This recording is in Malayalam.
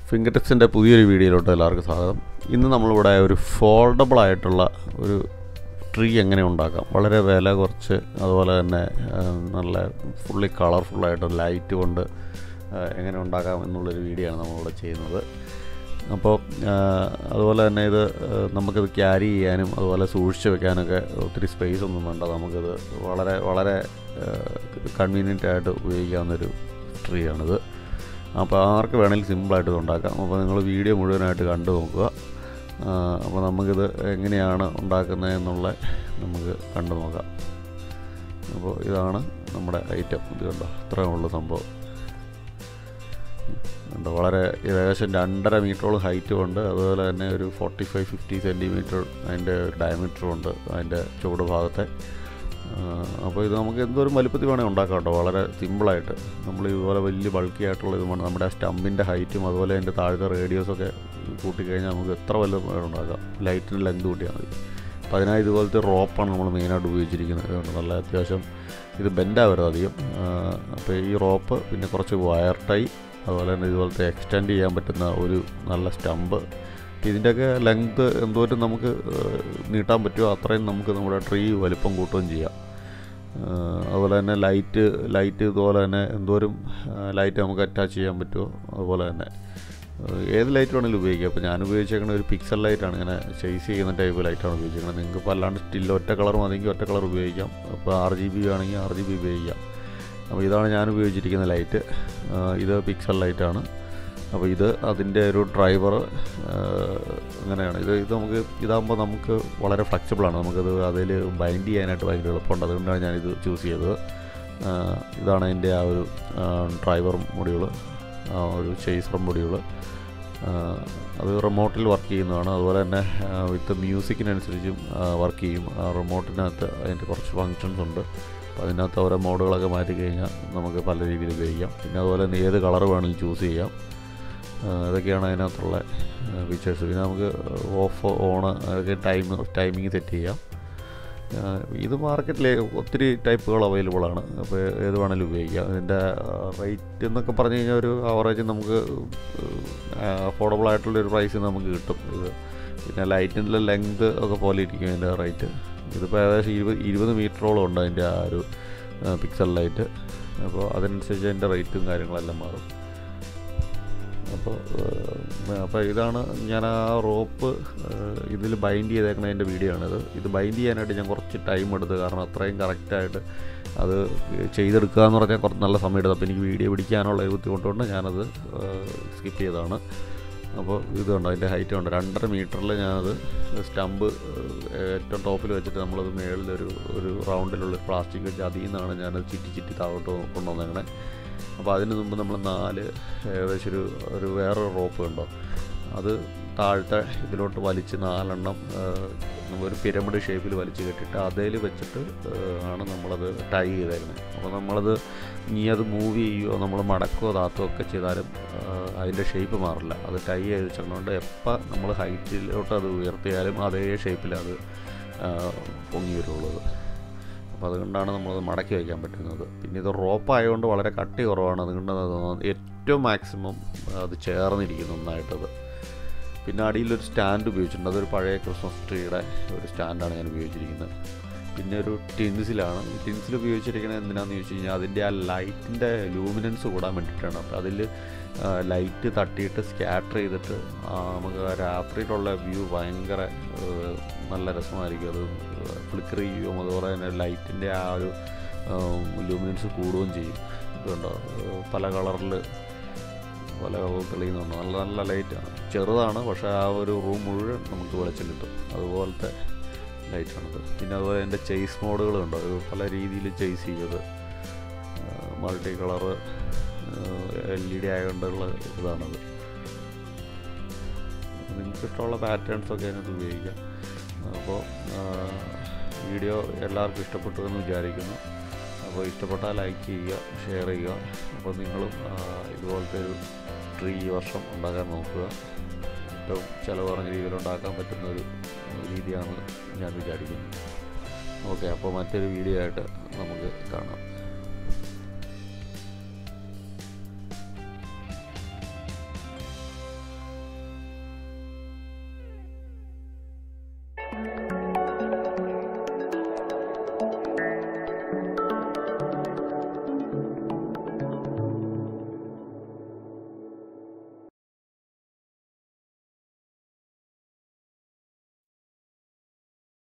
ഫിംഗർ ടിപ്സിൻ്റെ പുതിയൊരു വീഡിയോയിലോട്ട് എല്ലാവർക്കും സ്വാഗതം ഇന്ന് നമ്മളിവിടെ ഒരു ഫോൾഡബിൾ ആയിട്ടുള്ള ഒരു ട്രീ എങ്ങനെ ഉണ്ടാക്കാം വളരെ വില കുറച്ച് അതുപോലെ തന്നെ ആ, നല്ല ഫുള്ളി കളർഫുള്ളായിട്ട് ലൈറ്റ് കൊണ്ട് ആ, എങ്ങനെ ഉണ്ടാക്കാം എന്നുള്ളൊരു വീഡിയോ ആണ് നമ്മളിവിടെ ചെയ്യുന്നത് അപ്പോൾ ആ, അതുപോലെ തന്നെ ഇത് ആ, നമുക്കിത് ക്യാരി ചെയ്യാനും അതുപോലെ സൂക്ഷിച്ച് വെക്കാനൊക്കെ ഒത്തിരി സ്പേസ് ഒന്നും വേണ്ട നമുക്കിത് വളരെ വളരെ കൺവീനിയൻ്റ് ആയിട്ട് ഉപയോഗിക്കാവുന്നൊരു ട്രീ ആണിത് അപ്പോൾ ആർക്ക് വേണമെങ്കിലും സിമ്പിളായിട്ട് ഇത് ഉണ്ടാക്കാം അപ്പോൾ നിങ്ങൾ വീഡിയോ മുഴുവനായിട്ട് കണ്ടു നോക്കുക ആ, അപ്പോൾ നമുക്കിത് എങ്ങനെയാണ് ഉണ്ടാക്കുന്നത് എന്നുള്ള നമുക്ക് കണ്ടു നോക്കാം അപ്പോൾ ഇതാണ് നമ്മുടെ ഐറ്റം ഇത് കണ്ടോ ഇത്രയേ ഉള്ളൂ സംഭവം ഉണ്ട് വളരെ ഏകദേശം രണ്ടര മീറ്ററോളം ഹൈറ്റും ഉണ്ട് അതുപോലെ തന്നെ ഒരു ഫോർട്ടി ഫൈവ് ഫിഫ്റ്റി സെൻറ്റിമീറ്റർ അതിൻ്റെ ഡയമീറ്ററും ഉണ്ട് അതിൻ്റെ ചുവട് ഭാഗത്തെ ആ, അപ്പോൾ ഇത് നമുക്ക് എന്തോരം വലുപ്പത്തിൽ വേണേൽ ഉണ്ടാക്കാം കേട്ടോ വളരെ സിമ്പിളായിട്ട് നമ്മൾ ഇതുപോലെ വലിയ ബൾക്കി ആയിട്ടുള്ള ഇത് വേണം നമ്മുടെ ആ സ്റ്റമ്പിൻ്റെ ഹൈറ്റും അതുപോലെ അതിൻ്റെ താഴത്തെ റേഡിയോസൊക്കെ കൂട്ടിക്കഴിഞ്ഞാൽ നമുക്ക് എത്ര വലുത് വേണം ഉണ്ടാക്കാം ലൈറ്റിന് ലെങ്ത് കൂട്ടിയാൽ മതി അപ്പോൾ അതിനായി ഇതുപോലത്തെ റോപ്പാണ് നമ്മൾ മെയിനായിട്ട് ഉപയോഗിച്ചിരിക്കുന്നത് അതുകൊണ്ട് നല്ല അത്യാവശ്യം ഇത് ബെൻഡാവരുത് അധികം ആ, അപ്പോൾ ഈ റോപ്പ് പിന്നെ കുറച്ച് വയർ ടൈ അതുപോലെ തന്നെ ഇതുപോലത്തെ എക്സ്റ്റെൻഡ് ചെയ്യാൻ പറ്റുന്ന ഒരു നല്ല സ്റ്റമ്പ് ഇതിൻ്റെയൊക്കെ ലെങ്ത് എന്തോരം നമുക്ക് ഏഹ്, നീട്ടാൻ പറ്റുമോ അത്രയും നമുക്ക് നമ്മുടെ ട്രീ വലിപ്പം കൂട്ടുകയും ചെയ്യാം ഏഹ്, അതുപോലെ തന്നെ ലൈറ്റ് ലൈറ്റ് ഇതുപോലെ തന്നെ എന്തോരം ലൈറ്റ് നമുക്ക് അറ്റാച്ച് ചെയ്യാൻ പറ്റുമോ അതുപോലെ തന്നെ ഏഹ്, ഏത് ലൈറ്റ് വേണമെങ്കിലും ഉപയോഗിക്കാം അപ്പോൾ ഞാൻ ഉപയോഗിച്ചേക്കുന്ന ഒരു പിക്സൽ ലൈറ്റാണ് ഇങ്ങനെ ചേസ് ചെയ്യുന്ന ടൈപ്പ് ലൈറ്റാണ് ഉപയോഗിച്ചിരിക്കുന്നത് നിങ്ങൾക്ക് ഇപ്പോൾ അല്ലാണ്ട് സ്റ്റിൽ ഒറ്റ കളർ മതിയെങ്കിൽ ഒറ്റ കളർ ഉപയോഗിക്കാം അപ്പോൾ ആർ ജി ബി ആണെങ്കിൽ ആർ ജി ബി ഉപയോഗിക്കാം അപ്പോൾ ഇതാണ് ഞാൻ ഉപയോഗിച്ചിരിക്കുന്ന ലൈറ്റ് ഇത് പിക്സൽ ലൈറ്റാണ് അപ്പോൾ ഇത് അതിൻ്റെ ഒരു ഡ്രൈവർ അങ്ങനെയാണ് ഇത് ഇത് നമുക്ക് ഇതാകുമ്പോൾ നമുക്ക് വളരെ ഫ്ലെക്സിബിളാണ് നമുക്കത് അതിൽ ബൈൻഡ് ചെയ്യാനായിട്ട് ഭയങ്കര എളുപ്പമുണ്ട് അതുകൊണ്ടാണ് ഞാനിത് ചൂസ് ചെയ്തത് ആ, ഇതാണ് അതിൻ്റെ ആ ഒരു ഡ്രൈവർ മൊഡ്യൂൾ ആ ഒരു ചേസർ മൊഡ്യൂൾ അത് റിമോട്ടിൽ വർക്ക് ചെയ്യുന്നതാണ് അതുപോലെ തന്നെ വിത്ത് മ്യൂസിക്കിനനുസരിച്ചും വർക്ക് ചെയ്യും ആ റിമോട്ടിനകത്ത് അതിൻ്റെ കുറച്ച് ഫങ്ഷൻസ് ഉണ്ട് അപ്പോൾ അതിനകത്ത് ഓരോ മോഡുകളൊക്കെ മാറ്റി കഴിഞ്ഞാൽ നമുക്ക് പല രീതിയിൽ ഉപയോഗിക്കാം പിന്നെ അതുപോലെ തന്നെ ഏത് കളർ വേണമെങ്കിലും ചൂസ് ചെയ്യാം ആ, ഇതൊക്കെയാണ് അതിനകത്തുള്ള ഫീച്ചേഴ്സ് പിന്നെ നമുക്ക് ഓഫ് ഓണ് അതൊക്കെ ടൈം ടൈമിങ് സെറ്റ് ചെയ്യാം ആ, ഇത് മാർക്കറ്റിൽ ഒത്തിരി ടൈപ്പുകൾ അവൈലബിൾ ആണ് അപ്പോൾ ഏത് വേണമെങ്കിലും ഉപയോഗിക്കാം ഇതിൻ്റെ റേറ്റ് എന്നൊക്കെ പറഞ്ഞു കഴിഞ്ഞാൽ ഒരു ആവറേജ് നമുക്ക് അഫോർഡബിൾ ആയിട്ടുള്ള ഒരു പ്രൈസ് നമുക്ക് കിട്ടും ഇത് പിന്നെ ലൈറ്റിൻ്റെ ലെങ്ത് ഒക്കെ പോലെ ഇരിക്കും അതിൻ്റെ റേറ്റ് ഇതിപ്പോൾ ഏകദേശം ഇരുപത് ഇരുപത് മീറ്ററോളം ഉണ്ട് അതിൻ്റെ ആ ഒരു പിക്സൽ ലൈറ്റ് അപ്പോൾ അതിനനുസരിച്ച് അതിൻ്റെ റേറ്റും കാര്യങ്ങളെല്ലാം മാറും അപ്പോൾ അപ്പോൾ ഇതാണ് ഞാൻ ആ റോപ്പ് ഇതിൽ ബൈൻഡ് ചെയ്തേക്കുന്നതിൻ്റെ വീഡിയോ ആണിത് ഇത് ബൈൻഡ് ചെയ്യാനായിട്ട് ഞാൻ കുറച്ച് ടൈം എടുത്തു കാരണം അത്രയും കറക്റ്റായിട്ട് അത് ചെയ്തെടുക്കുക എന്ന് പറഞ്ഞാൽ കുറച്ച് നല്ല സമയം എടുത്തു അപ്പോൾ എനിക്ക് വീഡിയോ പിടിക്കാനുള്ള ഒരു ബുദ്ധിമുട്ടുകൊണ്ട് ഞാനത് സ്കിപ്പ് ചെയ്തതാണ് അപ്പോൾ ഇത് കണ്ടോ അതിൻ്റെ ഹൈറ്റ് ഉണ്ട് രണ്ടര മീറ്ററിൽ ഞാനത് സ്റ്റമ്പ് ഏറ്റവും ടോപ്പിൽ വെച്ചിട്ട് നമ്മളത് മേളിലൊരു ഒരു റൗണ്ടിലുള്ള പ്ലാസ്റ്റിക് വെച്ച് അതിൽ നിന്നാണ് ഞാനത് ചിറ്റി ചിറ്റി താഴോട്ട് കൊണ്ടുവന്നേക്കണേ അപ്പോൾ അതിന് മുമ്പ് നമ്മൾ നാല് ഏകദേശം ഒരു ഒരു വേറൊരു റോപ്പ് ഉണ്ടോ അത് താഴത്തെ ഇതിലോട്ട് വലിച്ച് നാലെണ്ണം ആ, ഒരു പിരമിഡ് ഷേപ്പിൽ വലിച്ച് കെട്ടിയിട്ട് അതേൽ വെച്ചിട്ട് ആ, ആണ് നമ്മളത് ടൈ ചെയ്തേക്കുന്നത് അപ്പോൾ നമ്മളത് ഇനി അത് മൂവ് ചെയ്യുകയോ നമ്മൾ മടക്കുകയോ താത്തോ ഒക്കെ ചെയ്താലും ആ, അതിൻ്റെ ഷേപ്പ് മാറില്ല അത് ടൈ ചെയ്ത് വെച്ചിട്ടുകൊണ്ട് എപ്പോൾ നമ്മൾ ഹൈറ്റിലോട്ട് അത് ഉയർത്തിയാലും അതേ ഷേപ്പിൽ അത് ആ, പൊങ്ങി വരുള്ളൂ അത് അപ്പോൾ അതുകൊണ്ടാണ് നമ്മളത് മടക്കി വയ്ക്കാൻ പറ്റുന്നത് പിന്നെ ഇത് റോപ്പ് ആയതുകൊണ്ട് വളരെ കട്ടി കുറവാണ് അതുകൊണ്ട് അത് ഏറ്റവും മാക്സിമം അത് ചേർന്നിരിക്കുന്നു നന്നായിട്ടത് പിന്നെ അടിയിലൊരു സ്റ്റാൻഡ് ഉപയോഗിച്ചിട്ടുണ്ട് അതൊരു പഴയ ക്രിസ്മസ് ട്രീയുടെ ഒരു സ്റ്റാൻഡാണ് ഞാൻ ഉപയോഗിച്ചിരിക്കുന്നത് പിന്നെ ഒരു ടിൻസിലാണ് ഈ ടിൻസിൽ ഉപയോഗിച്ചിരിക്കുന്നത് എന്തിനാന്ന് ചോദിച്ചു കഴിഞ്ഞാൽ അതിൻ്റെ ആ ലൈറ്റിൻ്റെ ലൂമിനൻസ് കൂടാൻ വേണ്ടിയിട്ടാണ് അപ്പോൾ അതിൽ ലൈറ്റ് തട്ടിയിട്ട് സ്കാറ്റർ ചെയ്തിട്ട് ആ, നമുക്ക് ആ രാത്രിയിലുള്ള വ്യൂ ഭയങ്കര ഏഹ്, നല്ല രസമായിരിക്കും അത് ഫ്ലിക്കർ ചെയ്യുകയും അതുപോലെ തന്നെ ലൈറ്റിൻ്റെ ആ ഒരു ലൂമിനൻസ് കൂടുകയും ചെയ്യും ഇതുണ്ടോ ഏഹ്, പല കളറിൽ പല കളറിൽ തെളിയുന്നുണ്ട് നല്ല നല്ല ലൈറ്റാണ് ചെറുതാണ് പക്ഷേ ആ ഒരു റൂം മുഴുവൻ നമുക്ക് വെളിച്ചം കിട്ടും അതുപോലത്തെ ലൈറ്റാണിത് പിന്നെ അതുപോലെ എൻ്റെ ചേസ് മോഡുകളുണ്ട് അത് പല രീതിയിൽ ചേസ് ചെയ്യത് multi colour L E D ആയതുകൊണ്ടുള്ള ഇതാണത് നിങ്ങൾക്ക് ഇഷ്ടമുള്ള പാറ്റേൺസ് ഒക്കെ അതിനകത്ത് ഉപയോഗിക്കാം അപ്പോൾ വീഡിയോ എല്ലാവർക്കും ഇഷ്ടപ്പെട്ടു എന്ന് വിചാരിക്കുന്നു അപ്പോൾ ഇഷ്ടപ്പെട്ടാൽ ലൈക്ക് ചെയ്യുക ഷെയർ ചെയ്യുക അപ്പോൾ നിങ്ങളും ആ, ഇതുപോലത്തെ ഒരു ട്രീ ഈ വർഷം ഉണ്ടാക്കാൻ നോക്കുക ഏറ്റവും ചിലവ് കുറഞ്ഞ രീതിയിൽ ഉണ്ടാക്കാൻ പറ്റുന്ന ഒരു രീതിയാണ് ഞാൻ വിചാരിക്കുന്നത് ഓക്കെ അപ്പോൾ മറ്റൊരു വീഡിയോ ആയിട്ട് നമുക്ക് കാണാം ആ